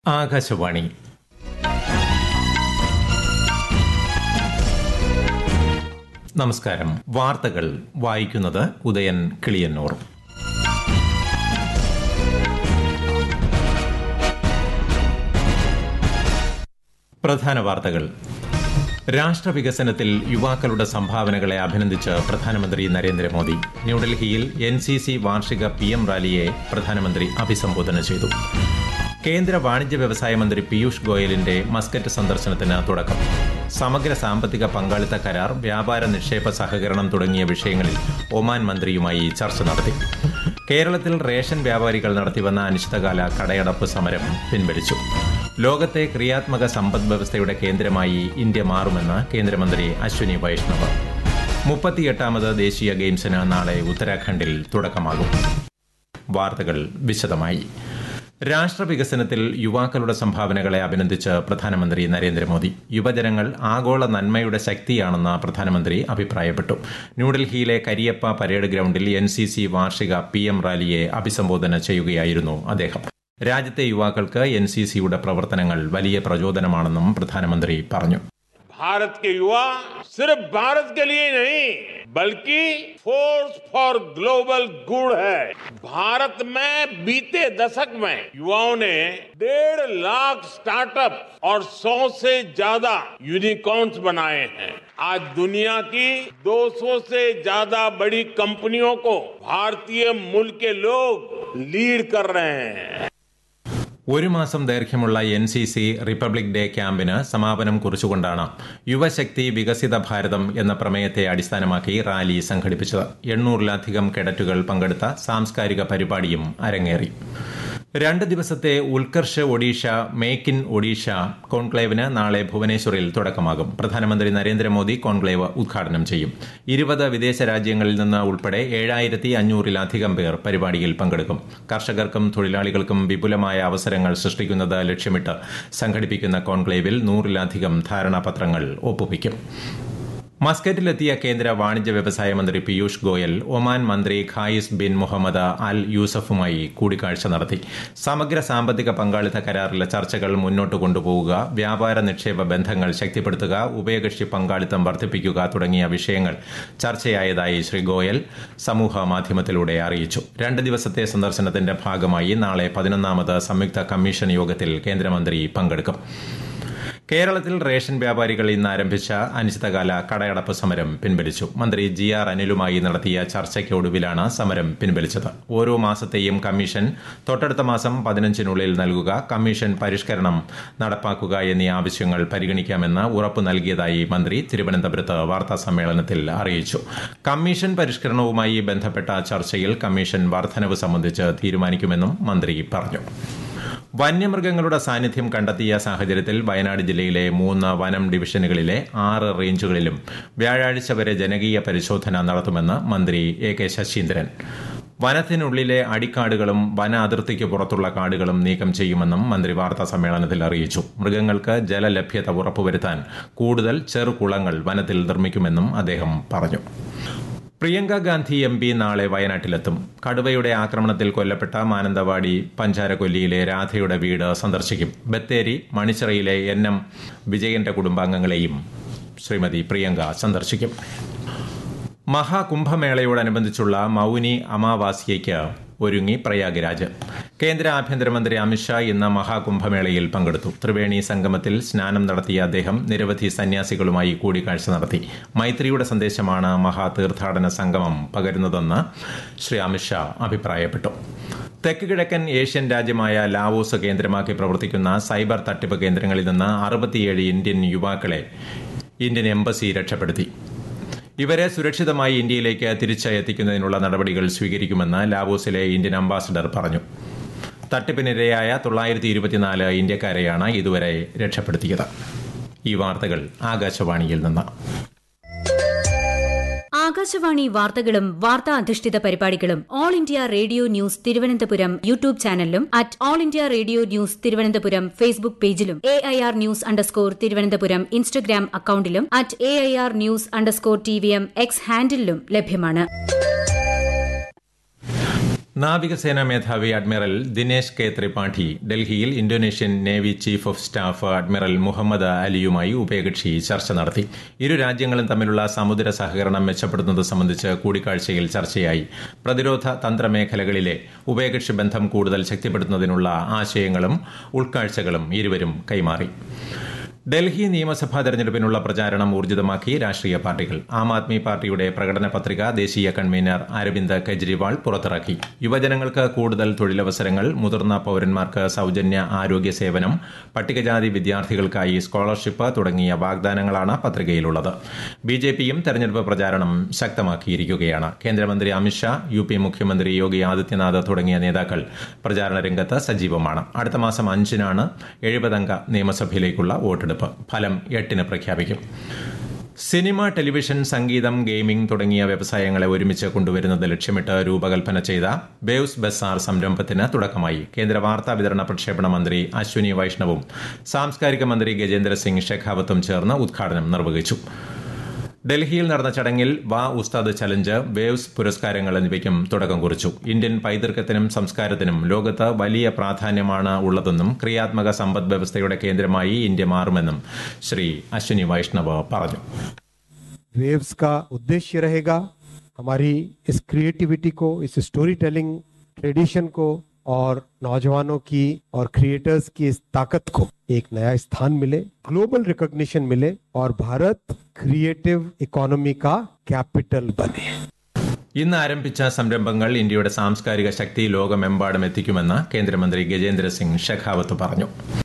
ആകാശവാണി നമസ്കാരം വാർത്തകൾ വായിക്കുന്നത് ഉദയൻ കിളിയന്നൂർ പ്രധാന വാർത്തകൾ രാഷ്ട്രവികസനത്തിൽ യുവാക്കളുടെ സംഭാവനകളെ അഭിനന്ദിച്ച് പ്രധാനമന്ത്രി നരേന്ദ്രമോദി ന്യൂഡൽഹിയിൽ എൻ സി സി വാർഷിക പി എം റാലിയെ പ്രധാനമന്ത്രി അഭിസംബോധന ചെയ്തു കേന്ദ്ര വാണിജ്യ വ്യവസായ മന്ത്രി പീയൂഷ് ഗോയലിന്റെ മസ്കറ്റ് സന്ദർശനത്തിന് തുടക്കം സമഗ്ര സാമ്പത്തിക പങ്കാളിത്ത കരാർ വ്യാപാര നിക്ഷേപ സഹകരണം തുടങ്ങിയ വിഷയങ്ങളിൽ ഒമാൻ മന്ത്രിയുമായി ചർച്ച നടത്തി കേരളത്തിൽ റേഷൻ വ്യാപാരികൾ നടത്തിവന്ന അനിശ്ചിതകാല കടയടപ്പ് സമരം പിൻവലിച്ചു ലോകത്തെ ക്രിയാത്മക സമ്പദ് വ്യവസ്ഥയുടെ കേന്ദ്രമായി ഇന്ത്യ മാറുമെന്ന് കേന്ദ്രമന്ത്രി അശ്വിനി വൈഷ്ണവ് മുപ്പത്തിയെട്ടാമത് ദേശീയ ഗെയിംസിന് നാളെ ഉത്തരാഖണ്ഡിൽ തുടക്കമാകും വാർത്തകൾ വിശദമായി രാഷ്ട്രവികസനത്തിൽ യുവാക്കളുടെ സംഭാവനകളെ അഭിനന്ദിച്ച് പ്രധാനമന്ത്രി നരേന്ദ്രമോദി യുവജനങ്ങൾ ആഗോള നന്മയുടെ ശക്തിയാണെന്ന് പ്രധാനമന്ത്രി അഭിപ്രായപ്പെട്ടു ന്യൂഡൽഹിയിലെ കരിയപ്പ പരേഡ് ഗ്രൌണ്ടിൽ എൻ സി സി വാർഷിക പി എം റാലിയെ അഭിസംബോധന ചെയ്യുകയായിരുന്നു അദ്ദേഹം രാജ്യത്തെ യുവാക്കൾക്ക് എൻ സി സിയുടെ പ്രവർത്തനങ്ങൾ വലിയ പ്രചോദനമാണെന്നും പ്രധാനമന്ത്രി പറഞ്ഞു भारत के युवा सिर्फ भारत के लिए नहीं बल्कि फोर्स फॉर ग्लोबल गुड है भारत में बीते दशक में युवाओं ने डेढ़ लाख स्टार्टअप और सौ से ज्यादा यूनिकॉर्न्स बनाए हैं आज दुनिया की 200 से ज्यादा बड़ी कंपनियों को भारतीय मूल के लोग लीड कर रहे हैं ഒരു മാസം ദൈർഘ്യമുള്ള N C C republic day ക്യാമ്പിന് സമാപനം കുറിച്ചുകൊണ്ടാണ് യുവശക്തി വികസിത ഭാരതം എന്ന പ്രമേയത്തെ അടിസ്ഥാനമാക്കി റാലി സംഘടിപ്പിച്ചത് എണ്ണൂറിലധികം കേഡറ്റുകൾ പങ്കെടുത്ത സാംസ്കാരിക പരിപാടിയും അരങ്ങേറി രണ്ട് ദിവസത്തെ ഉത്കർഷ് ഒഡീഷ മേക്ക് ഇൻ ഒഡീഷ കോൺക്ലേവിന് നാളെ ഭുവനേശ്വറിൽ തുടക്കമാകും പ്രധാനമന്ത്രി നരേന്ദ്രമോദി കോൺക്ലേവ് ഉദ്ഘാടനം ചെയ്യും ഇരുപത് വിദേശ രാജ്യങ്ങളിൽ നിന്ന് ഉൾപ്പെടെ ഏഴായിരത്തി അഞ്ഞൂറിലധികം പേർ പരിപാടിയിൽ പങ്കെടുക്കും കർഷകർക്കും തൊഴിലാളികൾക്കും വിപുലമായ അവസരങ്ങൾ സൃഷ്ടിക്കുന്നത് ലക്ഷ്യമിട്ട് സംഘടിപ്പിക്കുന്ന കോൺക്ലേവിൽ നൂറിലധികം ധാരണാപത്രങ്ങൾ ഒപ്പുവയ്ക്കും മസ്കറ്റിലെത്തിയ കേന്ദ്ര വാണിജ്യ വ്യവസായ മന്ത്രി പീയൂഷ് ഗോയൽ ഒമാൻ മന്ത്രി ഖായിസ് ബിൻ മുഹമ്മദ് അൽ യൂസഫുമായി കൂടിക്കാഴ്ച നടത്തി സമഗ്ര സാമ്പത്തിക പങ്കാളിത്ത കരാറിലെ ചർച്ചകൾ മുന്നോട്ട് കൊണ്ടുപോവുക വ്യാപാര നിക്ഷേപ ബന്ധങ്ങൾ ശക്തിപ്പെടുത്തുക ഉഭയകക്ഷി പങ്കാളിത്തം വർദ്ധിപ്പിക്കുക തുടങ്ങിയ വിഷയങ്ങൾ ചർച്ചയായതായി ശ്രീ ഗോയൽ സമൂഹ മാധ്യമത്തിലൂടെ അറിയിച്ചു രണ്ട് ദിവസത്തെ സന്ദർശനത്തിന്റെ ഭാഗമായി നാളെ പതിനൊന്നാമത് സംയുക്ത കമ്മീഷൻ യോഗത്തിൽ കേന്ദ്രമന്ത്രി പങ്കെടുക്കും കേരളത്തിൽ റേഷൻ വ്യാപാരികൾ ഇന്ന് ആരംഭിച്ച അനിശ്ചിതകാല കടയടപ്പ് സമരം പിൻവലിച്ചു മന്ത്രി ജി ആർ അനിലുമായി നടത്തിയ ചർച്ചയ്ക്കൊടുവിലാണ് സമരം പിൻവലിച്ചത് ഓരോ മാസത്തെയും കമ്മീഷൻ തൊട്ടടുത്ത മാസം പതിനഞ്ചിനുള്ളിൽ നൽകുക കമ്മീഷൻ പരിഷ്കരണം നടപ്പാക്കുക എന്നീ ആവശ്യങ്ങൾ പരിഗണിക്കാമെന്ന് ഉറപ്പു നൽകിയതായി മന്ത്രി തിരുവനന്തപുരത്ത് വാർത്താ സമ്മേളനത്തിൽ അറിയിച്ചു കമ്മീഷൻ പരിഷ്കരണവുമായി ബന്ധപ്പെട്ട ചർച്ചയിൽ കമ്മീഷൻ വർധനവ് സംബന്ധിച്ച് തീരുമാനിക്കുമെന്നും മന്ത്രി പറഞ്ഞു വന്യമൃഗങ്ങളുടെ സാന്നിധ്യം കണ്ടെത്തിയ സാഹചര്യത്തിൽ വയനാട് ജില്ലയിലെ മൂന്ന് വനം ഡിവിഷനുകളിലെ ആറ് റേഞ്ചുകളിലും വ്യാഴാഴ്ച വരെ ജനകീയ പരിശോധന നടത്തുമെന്ന് മന്ത്രി എ കെ ശശീന്ദ്രൻ വനത്തിനുള്ളിലെ അടിക്കാടുകളും വന അതിർത്തിക്ക് പുറത്തുള്ള കാടുകളും നീക്കം ചെയ്യുമെന്നും മന്ത്രി വാർത്താ സമ്മേളനത്തിൽ അറിയിച്ചു മൃഗങ്ങൾക്ക് ജലലഭ്യത ഉറപ്പുവരുത്താൻ കൂടുതൽ ചെറുകുളങ്ങൾ വനത്തിൽ നിർമ്മിക്കുമെന്നും അദ്ദേഹം പറഞ്ഞു പ്രിയങ്ക ഗാന്ധി എം പി നാളെ വയനാട്ടിലെത്തും കടുവയുടെ ആക്രമണത്തിൽ കൊല്ലപ്പെട്ട മാനന്തവാടി പഞ്ചാരക്കൊല്ലിയിലെ രാധയുടെ വീട് സന്ദർശിക്കും ബത്തേരി മണിച്ചിറയിലെ എൻ എം വിജയന്റെ കുടുംബാംഗങ്ങളെയും ശ്രീമതി പ്രിയങ്ക സന്ദർശിക്കും മഹാകുംഭമേളയോടനുബന്ധിച്ചുള്ള മൌനി അമാവാസ്യയ്ക്ക് ഒരുങ്ങി പ്രയാഗ്രാജ് കേന്ദ്ര ആഭ്യന്തരമന്ത്രി അമിത്ഷാ ഇന്ന് മഹാകുംഭമേളയിൽ പങ്കെടുത്തു ത്രിവേണി സംഗമത്തിൽ സ്നാനം നടത്തിയ അദ്ദേഹം നിരവധി സന്യാസികളുമായി കൂടിക്കാഴ്ച നടത്തി മൈത്രിയുടെ സന്ദേശമാണ് മഹാതീർത്ഥാടന സംഗമം പകരുന്നതെന്ന് ശ്രീ അമിത്ഷാ അഭിപ്രായപ്പെട്ടു തെക്ക് കിഴക്കൻ ഏഷ്യൻ രാജ്യമായ ലാവോസ് കേന്ദ്രമാക്കി പ്രവർത്തിക്കുന്ന സൈബർ തട്ടിപ്പ് കേന്ദ്രങ്ങളിൽ നിന്ന് അറുപത്തിയേഴ് ഇന്ത്യൻ യുവാക്കളെ ഇന്ത്യൻ എംബസി രക്ഷപ്പെടുത്തി ഇവരെ സുരക്ഷിതമായി ഇന്ത്യയിലേക്ക് തിരിച്ചെത്തിക്കുന്നതിനുള്ള നടപടികൾ സ്വീകരിക്കുമെന്ന് ലാവോസിലെ ഇന്ത്യൻ അംബാസഡർ പറഞ്ഞു തട്ടിപ്പിനിരയായ തൊള്ളായിരത്തി ഇരുപത്തിനാല് ഇന്ത്യക്കാരെയാണ് ഇതുവരെ രക്ഷപ്പെടുത്തിയത് ഈ വാർത്തകൾ ആകാശവാണിയിൽ നിന്ന് ആകാശവാണി വാർത്തകളും വാർത്താ അധിഷ്ഠിത പരിപാടികളും all India radio news Thiruvananthapuram YouTube ചാനലിലും at all India radio news Thiruvananthapuram Facebook പേജിലും A I R news underscore Thiruvananthapuram Instagram അക്കൌണ്ടിലും at A I R news underscore T V M X ഹാൻഡിലും ലഭ്യമാണ് നാവികസേനാ മേധാവി അഡ്മിറൽ ദിനേശ് കെ ത്രിപാഠി ഡൽഹിയിൽ Indonesian navy chief of staff admiral Muhammad അലിയുമായി ഉഭയകക്ഷി ചർച്ച നടത്തി ഇരു രാജ്യങ്ങളും തമ്മിലുള്ള സമുദ്ര സഹകരണം മെച്ചപ്പെടുന്നത് സംബന്ധിച്ച് കൂടിക്കാഴ്ചയിൽ ചർച്ചയായി പ്രതിരോധ തന്ത്രമേഖലകളിലെ ഉഭയകക്ഷി ബന്ധം കൂടുതൽ ശക്തിപ്പെടുത്തുന്നതിനുള്ള ആശയങ്ങളും ഉൾക്കാഴ്ചകളും ഇരുവരും കൈമാറി ഡൽഹി നിയമസഭാ തെരഞ്ഞെടുപ്പിനുള്ള പ്രചാരണം ഊർജിതമാക്കി രാഷ്ട്രീയ പാർട്ടികൾ ആം ആദ്മി പാർട്ടിയുടെ പ്രകടന പത്രിക ദേശീയ കൺവീനർ അരവിന്ദ് കെജ്രിവാൾ പുറത്തിറക്കി യുവജനങ്ങൾക്ക് കൂടുതൽ തൊഴിലവസരങ്ങൾ മുതിർന്ന പൌരന്മാർക്ക് സൌജന്യ ആരോഗ്യ സേവനം പട്ടികജാതി വിദ്യാർത്ഥികൾക്കായി സ്കോളർഷിപ്പ് തുടങ്ങിയ വാഗ്ദാനങ്ങളാണ് പത്രികയിലുള്ളത് ബി ജെ പിയും തെരഞ്ഞെടുപ്പ് പ്രചാരണം ശക്തമാക്കിയിരിക്കുകയാണ് കേന്ദ്രമന്ത്രി അമിത്ഷാ യു പി മുഖ്യമന്ത്രി യോഗി ആദിത്യനാഥ് തുടങ്ങിയ നേതാക്കൾ പ്രചാരണ രംഗത്ത് സജീവമാണ് അടുത്ത മാസം അഞ്ചിനാണ് എഴുപതംഗ നിയമസഭയിലേക്കുള്ള വോട്ടെടുപ്പ് ഫലം എട്ടിന് പ്രഖ്യാപിക്കും സിനിമ ടെലിവിഷൻ സംഗീതം ഗെയിമിംഗ് തുടങ്ങിയ വ്യവസായങ്ങളെ ഒരുമിച്ച് കൊണ്ടുവരുന്നത് ലക്ഷ്യമിട്ട് രൂപകൽപ്പന ചെയ്ത വേവ്സ് ബസാർ സംരംഭത്തിന് തുടക്കമായി കേന്ദ്ര വാർത്താ വിതരണ പ്രക്ഷേപണ മന്ത്രി അശ്വിനി വൈഷ്ണവും സാംസ്കാരിക മന്ത്രി ഗജേന്ദ്ര സിംഗ് ഷെഖാവത്തും ചേർന്ന് ഉദ്ഘാടനം നിർവഹിച്ചു ഡൽഹിയിൽ നടന്ന ചടങ്ങിൽ വാ ഉസ്താദ് ചലഞ്ച് വേവ്സ് പുരസ്കാരങ്ങൾ എന്നിവയ്ക്കും തുടക്കം കുറിച്ചു ഇന്ത്യൻ പൈതൃകത്തിനും സംസ്കാരത്തിനും ലോകത്ത് വലിയ പ്രാധാന്യമാണ് ഉള്ളതെന്നും ക്രിയാത്മക സമ്പദ് വ്യവസ്ഥയുടെ കേന്ദ്രമായി ഇന്ത്യ മാറുമെന്നും ശ്രീ അശ്വിനി വൈഷ്ണവ് പറഞ്ഞു वेव्स का उद्देश्य रहेगा हमारी इस क्रिएटिविटी को इस स्टोरी टेलिंग ट्रेडिशन को और नौजवानों की और क्रिएटर्स की इस ताकत को एक नया स्थान मिले ग्लोबल रिकॉग्निशन मिले और भारत क्रिएटिव इकोनॉमी का कैपिटल बने ഇന്ന് ആരംഭിച്ച സംരംഭങ്ങൾ ഇന്ത്യയുടെ സാംസ്കാരിക ശക്തി ലോകമെമ്പാടും എത്തിക്കുമെന്ന് കേന്ദ്രമന്ത്രി ഗജേന്ദ്ര സിംഗ് ഷെഖാവത്ത് പറഞ്ഞു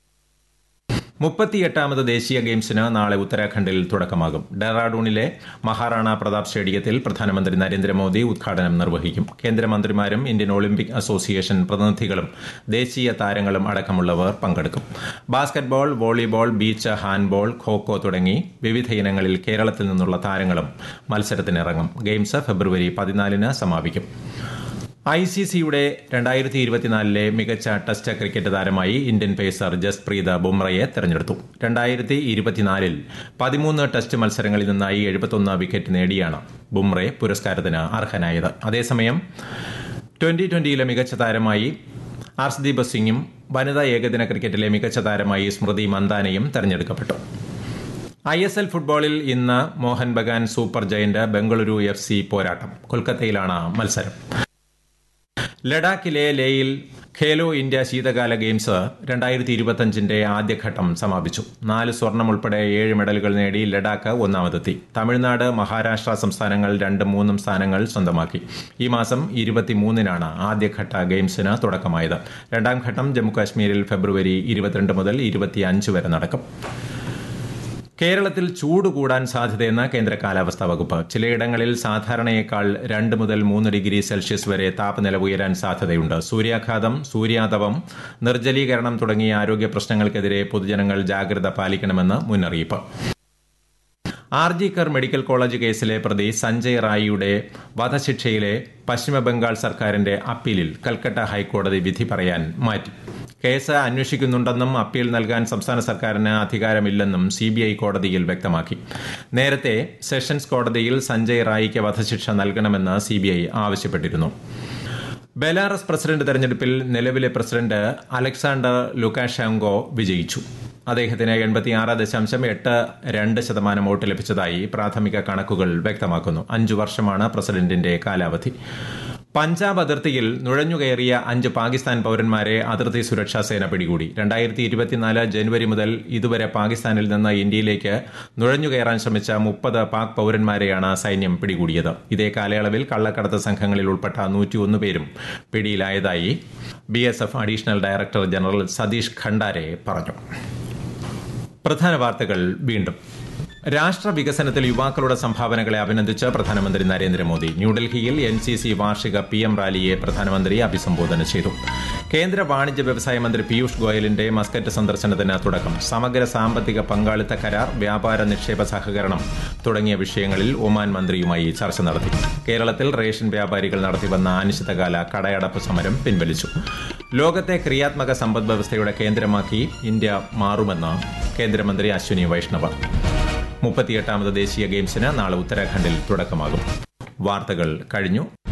മുപ്പത്തിയെട്ടാമത് ദേശീയ ഗെയിംസിന് നാളെ ഉത്തരാഖണ്ഡിൽ തുടക്കമാകും ഡെറാഡൂണിലെ മഹാറാണ പ്രതാപ് സ്റ്റേഡിയത്തിൽ പ്രധാനമന്ത്രി നരേന്ദ്രമോദി ഉദ്ഘാടനം നിർവഹിക്കും കേന്ദ്രമന്ത്രിമാരും ഇന്ത്യൻ ഒളിമ്പിക് അസോസിയേഷൻ പ്രതിനിധികളും ദേശീയ താരങ്ങളും അടക്കമുള്ളവർ പങ്കെടുക്കും basketball volleyball beach handball kho kho തുടങ്ങി വിവിധ ഇനങ്ങളിൽ കേരളത്തിൽ നിന്നുള്ള താരങ്ങളും മത്സരത്തിനിറങ്ങും ഗെയിംസ് ഫെബ്രുവരി പതിനാലിന് സമാപിക്കും ഐ സി സിയുടെ രണ്ടായിരത്തി ഇരുപത്തിനാലിലെ മികച്ച ടെസ്റ്റ് ക്രിക്കറ്റ് താരമായി ഇന്ത്യൻ പേസർ ജസ്പ്രീത് ബുംറയെ തെരഞ്ഞെടുത്തു രണ്ടായിരത്തി ഇരുപത്തിനാലിൽ പതിമൂന്ന് ടെസ്റ്റ് മത്സരങ്ങളിൽ നിന്നായി എഴുപത്തൊന്ന് വിക്കറ്റ് നേടിയാണ് ബുംറെ പുരസ്കാരത്തിന് അർഹനായത് അതേസമയം ട്വന്റി ട്വന്റിയിലെ മികച്ച താരമായി ആർസ്ദീപ് സിംഗും വനിതാ ഏകദിന ക്രിക്കറ്റിലെ മികച്ച താരമായി സ്മൃതി മന്ദാനയും തെരഞ്ഞെടുക്കപ്പെട്ടു ഐ എസ് എൽ ഫുട്ബോളിൽ ഇന്ന് Mohun Bagan super giant Bengaluru F C പോരാട്ടം കൊൽക്കത്തയിലാണ് മത്സരം ലഡാക്കിലെ ലേയിൽ ഖേലോ ഇന്ത്യ ശീതകാല ഗെയിംസ് രണ്ടായിരത്തി ഇരുപത്തിയഞ്ചിന്റെ ആദ്യഘട്ടം സമാപിച്ചു നാല് സ്വർണം ഉൾപ്പെടെ ഏഴ് മെഡലുകൾ നേടി ലഡാക്ക് ഒന്നാമതെത്തി തമിഴ്നാട് മഹാരാഷ്ട്ര സംസ്ഥാനങ്ങൾ രണ്ടും മൂന്നും സ്ഥാനങ്ങൾ സ്വന്തമാക്കി ഈ മാസം ഇരുപത്തിമൂന്നിനാണ് ആദ്യഘട്ട ഗെയിംസിന് തുടക്കമായത് രണ്ടാം ഘട്ടം ജമ്മുകാശ്മീരിൽ ഫെബ്രുവരി ഇരുപത്തിരണ്ട് മുതൽ ഇരുപത്തിയഞ്ച് വരെ നടക്കും കേരളത്തിൽ ചൂട് കൂടാൻ സാധ്യതയെന്ന് കേന്ദ്ര കാലാവസ്ഥാ വകുപ്പ് ചിലയിടങ്ങളിൽ സാധാരണയേക്കാൾ രണ്ട് മുതൽ മൂന്ന് ഡിഗ്രി സെൽഷ്യസ് വരെ താപനില ഉയരാൻ സാധ്യതയുണ്ട് സൂര്യാഘാതം സൂര്യാതപം നിർജ്ജലീകരണം തുടങ്ങിയ ആരോഗ്യ പ്രശ്നങ്ങൾക്കെതിരെ പൊതുജനങ്ങൾ ജാഗ്രത പാലിക്കണമെന്ന് മുന്നറിയിപ്പ് ആർജിക്കർ മെഡിക്കൽ കോളേജ് കേസിലെ പ്രതി സഞ്ജയ് റായിയുടെ വധശിക്ഷയിലെ പശ്ചിമബംഗാൾ സർക്കാരിന്റെ അപ്പീലിൽ കൽക്കട്ട ഹൈക്കോടതി വിധി പറയാൻ മാറ്റി കേസ് അന്വേഷിക്കുന്നുണ്ടെന്നും അപ്പീൽ നൽകാൻ സംസ്ഥാന സർക്കാരിന് അധികാരമില്ലെന്നും സിബിഐ കോടതിയിൽ വ്യക്തമാക്കി നേരത്തെ സെഷൻസ് കോടതിയിൽ സഞ്ജയ് റായിക്ക് വധശിക്ഷ നൽകണമെന്ന് സിബിഐ ആവശ്യപ്പെട്ടിരുന്നു ബെലാറസ് പ്രസിഡന്റ് തെരഞ്ഞെടുപ്പിൽ നിലവിലെ പ്രസിഡന്റ് അലക്സാണ്ടർ ലുക്കാഷാങ്കോ വിജയിച്ചു അദ്ദേഹത്തിന് എൺപത്തിയാറ് ദശാംശം എട്ട് രണ്ട് ശതമാനം വോട്ട് ലഭിച്ചതായി പ്രാഥമിക കണക്കുകൾ വ്യക്തമാക്കുന്നു അഞ്ചു വർഷമാണ് പ്രസിഡന്റിന്റെ കാലാവധി പഞ്ചാബ് അതിർത്തിയിൽ നുഴഞ്ഞുകയറിയ അഞ്ച് പാകിസ്ഥാൻ പൌരന്മാരെ അതിർത്തി സുരക്ഷാ സേന പിടികൂടി രണ്ടായിരത്തി ഇരുപത്തിനാല് ജനുവരി മുതൽ ഇതുവരെ പാകിസ്ഥാനിൽ നിന്ന് ഇന്ത്യയിലേക്ക് നുഴഞ്ഞുകയറാൻ ശ്രമിച്ച മുപ്പത് പാക് പൌരന്മാരെയാണ് സൈന്യം പിടികൂടിയത് ഇതേ കാലയളവിൽ കള്ളക്കടത്ത് സംഘങ്ങളിൽ ഉൾപ്പെട്ട നൂറ്റിയൊന്ന് പേരും പിടിയിലായതായി B additional director general Satish Khandare പറഞ്ഞു പ്രധാന വാർത്തകൾ വീണ്ടും രാഷ്ട്ര വികസനത്തിൽ യുവാക്കളുടെ സംഭാവനകളെ അഭിനന്ദിച്ച് പ്രധാനമന്ത്രി നരേന്ദ്രമോദി ന്യൂഡൽഹിയിൽ എൻ സി സി വാർഷിക പി എം റാലിയെ പ്രധാനമന്ത്രി അഭിസംബോധന ചെയ്തു കേന്ദ്ര വാണിജ്യ വ്യവസായ മന്ത്രി പീയൂഷ് ഗോയലിന്റെ മസ്കറ്റ് സന്ദർശനത്തിന് തുടക്കം സമഗ്ര സാമ്പത്തിക പങ്കാളിത്ത കരാർ വ്യാപാര നിക്ഷേപ സഹകരണം തുടങ്ങിയ വിഷയങ്ങളിൽ ഒമാൻ മന്ത്രിയുമായി ചർച്ച നടത്തി കേരളത്തിൽ റേഷൻ വ്യാപാരികൾ നടത്തിവന്ന അനിശ്ചിതകാല കടയടപ്പ് സമരം പിൻവലിച്ചു ലോകത്തെ ക്രിയാത്മക സമ്പദ് വ്യവസ്ഥയുടെ കേന്ദ്രമാക്കി ഇന്ത്യ മാറുമെന്ന് കേന്ദ്രമന്ത്രി അശ്വിനി വൈഷ്ണവ് മുപ്പത്തിയെട്ടാമത് ദേശീയ ഗെയിംസിന് നാളെ ഉത്തരാഖണ്ഡിൽ തുടക്കമാകും വാർത്തകൾ കഴിഞ്ഞു